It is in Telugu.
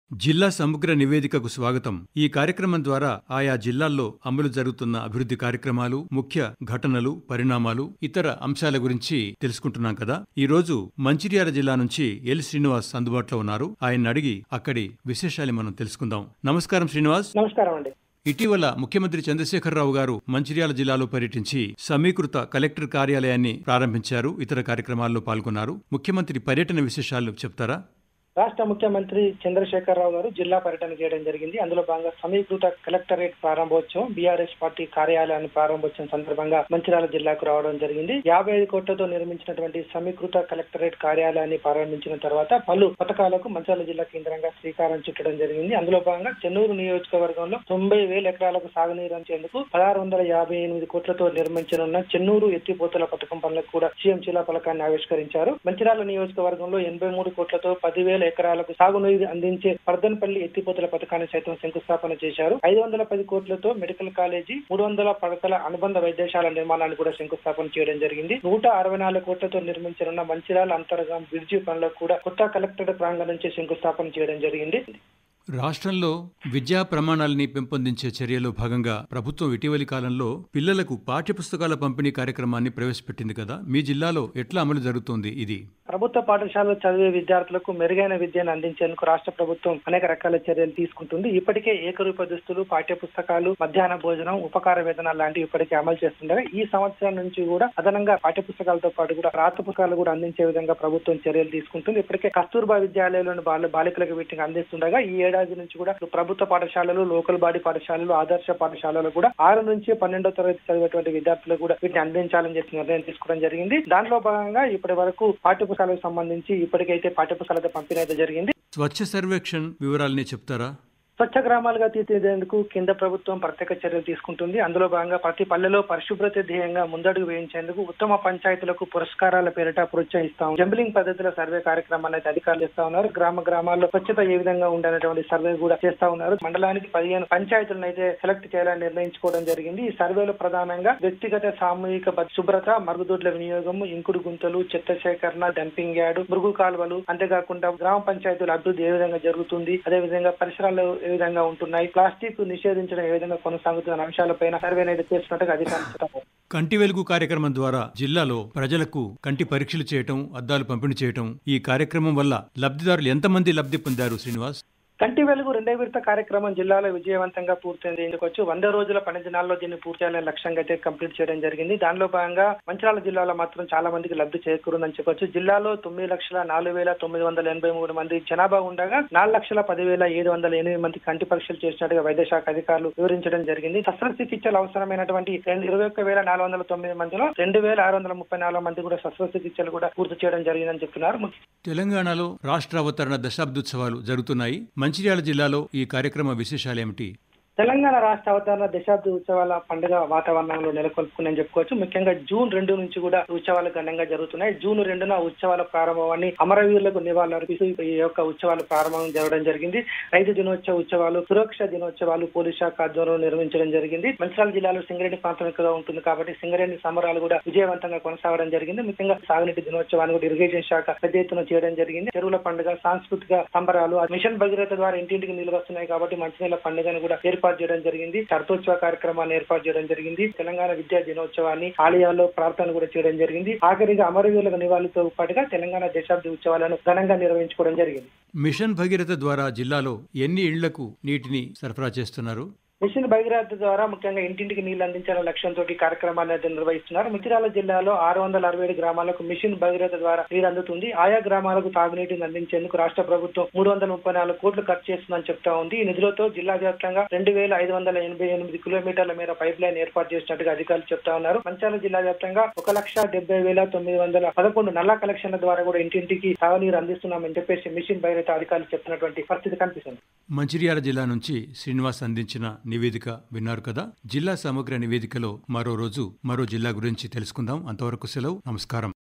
జిల్లా సమగ్ర నివేదికకు స్వాగతం ఈ కార్యక్రమం ద్వారా ఆయా జిల్లాల్లో అమలు జరుగుతున్న అభివృద్ధి కార్యక్రమాలు ముఖ్య ఘటనలు పరిణామాలు ఇతర అంశాల గురించి తెలుసుకుంటున్నాం కదా ఈ రోజు మంచిర్యాల జిల్లా నుంచి ఎల్ శ్రీనివాస్ అందుబాటులో ఉన్నారు ఆయన అడిగి అక్కడి విశేషాలు మనం తెలుసుకుందాం నమస్కారం శ్రీనివాస్ నమస్కారం అండి ఇటీవల ముఖ్యమంత్రి చంద్రశేఖరరావు గారు మంచిర్యాల జిల్లాలో పర్యటించి సమీకృత కలెక్టర్ కార్యాలయాన్ని ప్రారంభించారు ఇతర కార్యక్రమాల్లో పాల్గొన్నారు ముఖ్యమంత్రి పర్యటన విశేషాలు చెప్తారా రాష్ట్ర ముఖ్యమంత్రి చంద్రశేఖరరావు గారు జిల్లా పర్యటన చేయడం జరిగింది అందులో భాగంగా సమీకృత కలెక్టరేట్ ప్రారంభోత్సవం బీఆర్ఎస్ పార్టీ కార్యాలయాన్ని ప్రారంభోత్సవం సందర్భంగా మంచిర్యాల జిల్లాకు రావడం జరిగింది యాభై ఐదు కోట్లతో నిర్మించినటువంటి సమీకృత కలెక్టరేట్ కార్యాలయాన్ని ప్రారంభించిన తర్వాత పలు పథకాలకు మంచిర్యాల జిల్లా కేంద్రంగా శ్రీకారం చుట్టడం జరిగింది అందులో భాగంగా చెన్నూరు నియోజకవర్గంలో తొంభై వేల ఎకరాలకు సాగునీరు అంచేందుకు పదహారు వందల యాభై ఎనిమిది కోట్లతో నిర్మించనున్న చెన్నూరు ఎత్తిపోతల పథకం పనులకు కూడా సీఎం జిల్లా పథకాన్ని ఆవిష్కరించారు మంచిర్యాల నియోజకవర్గంలో ఎనభై మూడు కోట్లతో పదివేల ఎకరాలకు సాగునీరు అందించే పర్దన్పల్లి ఎత్తిపోతల పథకాన్ని సైతం శంకుస్థాపన చేశారు ఐదు వందల పది కోట్లతో మెడికల్ కాలేజీ మూడు వందల పడకల అనుబంధ వైద్యశాల నిర్మాణాన్ని కూడా శంకుస్థాపన చేయడం జరిగింది నూట అరవై నాలుగు కోట్లతో నిర్మించనున్న మంచిర్యాల అంతర్గం బ్రిడ్జి పనులకు కూడా కొత్త కలెక్టరేట్ ప్రాంగణం నుంచి శంకుస్థాపన చేయడం జరిగింది రాష్ట్రంలో విద్యా ప్రమాణాలని పెంపొందించే చర్యలో భాగంగా ప్రభుత్వం ఇటీవలి కాలంలో పిల్లలకు పాఠ్యపుస్తకాల పంపిణీ కార్యక్రమాన్ని ప్రవేశపెట్టింది కదా మీ జిల్లాలో ఎట్లా అమలు జరుగుతోంది ఇది ప్రభుత్వ పాఠశాలలో చదివే విద్యార్థులకు మెరుగైన విద్యను అందించేందుకు రాష్ట్ర ప్రభుత్వం అనేక రకాల చర్యలు తీసుకుంటుంది ఇప్పటికే ఏకరూప దుస్తులు పాఠ్య పుస్తకాలు మధ్యాహ్న భోజనం ఉపకార వేతనాలు లాంటివి ఇప్పటికే అమలు చేస్తుండగా ఈ సంవత్సరం నుంచి కూడా అదనంగా పాఠ్య పుస్తకాలతో పాటు కూడా రాత పుస్తకాలు కూడా అందించే విధంగా ప్రభుత్వం చర్యలు తీసుకుంటుంది ఇప్పటికే కస్తూర్బా విద్యాలయంలోని బాల బాలికలకు వీటిని అందిస్తుండగా ఈ ఏడాది నుంచి కూడా ప్రభుత్వ పాఠశాలలు లోకల్ బాడీ పాఠశాలలు ఆదర్శ పాఠశాలలు కూడా ఆరు నుంచి పన్నెండో తరగతి చదివేటువంటి విద్యార్థులకు కూడా వీటిని అందించాలని చెప్పి నిర్ణయం తీసుకోవడం జరిగింది దాంట్లో భాగంగా ఇప్పటి వరకు పాఠ్య పుస్తకాలకు సంబంధించి ఇప్పటికైతే పాఠ్య పుస్తకాలతో పంపిణీ అయితే జరిగింది స్వచ్ఛ సర్వేక్షణ్ వివరాలని చెప్తారా స్వచ్ఛ గ్రామాలుగా తీర్చిదిద్దేందుకు కేంద్ర ప్రభుత్వం ప్రత్యేక చర్యలు తీసుకుంటుంది అందులో భాగంగా ప్రతి పల్లెలో పరిశుభ్రత ధ్యేయంగా ముందడుగు వేయించేందుకు ఉత్తమ పంచాయతీలకు పురస్కారాల పేరిట ప్రోత్సహిస్తాం జంబ్లింగ్ పద్ధతిలో సర్వే కార్యక్రమాన్ని అయితే అధికారులు చేస్తా ఉన్నారు గ్రామ గ్రామాల్లో స్వచ్ఛత ఏ విధంగా ఉండనేటువంటి సర్వే కూడా చేస్తా ఉన్నారు మండలానికి పదిహేను పంచాయతీలను అయితే సెలెక్ట్ చేయాలని నిర్ణయించుకోవడం జరిగింది ఈ సర్వేలో ప్రధానంగా వ్యక్తిగత సామూహిక బ- శుభ్రత మరుగుదొడ్ల వినియోగం ఇంకుడు గుంతలు చెత్త సేకరణ డంపింగ్ యార్డు మురుగు కాలువలు అంతేకాకుండా గ్రామ పంచాయతీల అభివృద్ధి ఏ విధంగా జరుగుతుంది అదే విధంగా పరిసరాలు ఏ విధంగా ఉంటున్నాయి ప్లాస్టిక్ నిషేధించడం ఏ విధంగా కొనసాగుతున్న అంశాలపైన సర్వే అనేది చేస్తున్నట్టుగా అధికారులు చెప్తారు కంటి వెలుగు కార్యక్రమం ద్వారా జిల్లాలో ప్రజలకు కంటి పరీక్షలు చేయటం అద్దాలు పంపిణీ చేయటం ఈ కార్యక్రమం వల్ల లబ్ధిదారులు ఎంతమంది లబ్ధి పొందారు శ్రీనివాస్ కంటి వెలుగు రెండో విడత కార్యక్రమం జిల్లాలో విజయవంతంగా పూర్తయింది ఎందుకొచ్చి వంద రోజుల పని దినాల్లో దీన్ని పూర్తి చేయాలనే లక్ష్యంగా అయితే కంప్లీట్ చేయడం జరిగింది దానిలో భాగంగా మంచిర్యాల జిల్లాలో మాత్రం చాలా మందికి లబ్ధి చేకూరుందని చెప్పొచ్చు జిల్లాలో తొమ్మిది లక్షల నాలుగు వేల తొమ్మిది వందల ఎనభై మూడు మంది జనాభా ఉండగా నాలుగు లక్షల పదివేల ఏడు వందల ఎనిమిది మంది కంటి పరీక్షలు చేసినట్టుగా వైద్య శాఖ అధికారులు వివరించడం జరిగింది శస్త్రచికిత్సలు అవసరమైనటువంటి రెండు ఇరవై ఒక్క వేల నాలుగు వందల తొమ్మిది మందిలో రెండు వేల ఆరు వందల ముప్పై నాలుగు మంది కూడా శస్త్రచికిత్సలు కూడా పూర్తి చేయడం జరిగిందని చెప్తున్నారు తెలంగాణలో రాష్ట్ర అవతరణ దశాబ్దోత్సవాలు జరుగుతున్నాయి మంచిర్యాల జిల్లాలో ఈ కార్యక్రమ విశేషాలేమిటి తెలంగాణ రాష్ట్ర అవతరణ దశాబ్ది ఉత్సవాల పండుగ వాతావరణంలో నెలకొల్పుకుందని చెప్పుకోవచ్చు ముఖ్యంగా జూన్ రెండు నుంచి కూడా ఉత్సవాలు ఘనంగా జరుగుతున్నాయి జూన్ రెండున ఉత్సవాల ప్రారంభాన్ని అమరవీరులకు నివాళులు అర్పిస్తూ ఈ యొక్క ఉత్సవాలు ప్రారంభం జరగడం జరిగింది రైతు దినోత్సవ ఉత్సవాలు సురక్ష దినోత్సవాలు పోలీస్ శాఖ ఆధ్వర్యంలో నిర్వహించడం జరిగింది మంచిర్యాల జిల్లాలో సింగరేణి ప్రాంతం ఎక్కువగా ఉంటుంది కాబట్టి సింగరేణి సమరాలు కూడా విజయవంతంగా కొనసాగడం జరిగింది ముఖ్యంగా సాగునీటి దినోత్సవాన్ని కూడా ఇరిగేషన్ శాఖ పెద్ద ఎత్తున చేయడం జరిగింది చెరువుల పండుగ సాంస్కృతిక సంబరాలు మిషన్ భగీరథ ద్వారా ఇంటింటికి నీళ్లు వస్తున్నాయి కాబట్టి మంచినీళ్ళ పండుగను కూడా ఏర్పాటు చేయడం జరిగింది శరతోత్సవ కార్యక్రమాన్ని ఏర్పాటు చేయడం జరిగింది తెలంగాణ విద్యా దినోత్సవాన్ని ఆలయాల్లో ప్రార్థన కూడా చేయడం జరిగింది ఆఖరిగా అమరవీరులకు నివాళులతో పాటుగా తెలంగాణ దశాబ్ది ఉత్సవాలను ఘనంగా నిర్వహించుకోవడం జరిగింది మిషన్ భగీరథ ద్వారా జిల్లాలో ఎన్ని ఇళ్లకు నీటిని సరఫరా చేస్తున్నారు మిషన్ భగీరథ ద్వారా ముఖ్యంగా ఇంటింటికి నీళ్లు అందించాలనే లక్ష్యంతో ఈ కార్యక్రమాన్ని అయితే నిర్వహిస్తున్నారు మిథిరాల జిల్లాలో ఆరు వందల అరవై ఏడు గ్రామాలకు మిషన్ భగీరథ ద్వారా నీరు అందుతుంది ఆయా గ్రామాలకు తాగునీటిని అందించేందుకు రాష్ట్ర ప్రభుత్వం మూడు వందల ముప్పై నాలుగు కోట్లు ఖర్చు చేస్తుందని చెప్తా ఉంది ఈ నిధులతో జిల్లా వ్యాప్తంగా రెండు వేల ఐదు వందల ఎనభై ఎనిమిది కిలోమీటర్ల మేర పైప్ లైన్ ఏర్పాటు చేసినట్టుగా అధికారులు చెప్తా ఉన్నారు మంచాల జిల్లా వ్యాప్తంగా ఒక లక్ష డెబ్బై వేల తొమ్మిది వందల పదకొండు నల్ల కలెక్షన్ల ద్వారా కూడా ఇంటింటికి తాగునీరు అందిస్తున్నామని చెప్పేసి మిషన్ భగీరథ అధికారులు చెప్తున్నటువంటి పరిస్థితి కనిపిస్తుంది మంచిర్యాల జిల్లా నుంచి శ్రీనివాస్ అందించిన నివేదిక విన్నారు కదా జిల్లా సమగ్ర నివేదికలో మరో రోజు మరో జిల్లా గురించి తెలుసుకుందాం అంతవరకు సెలవు నమస్కారం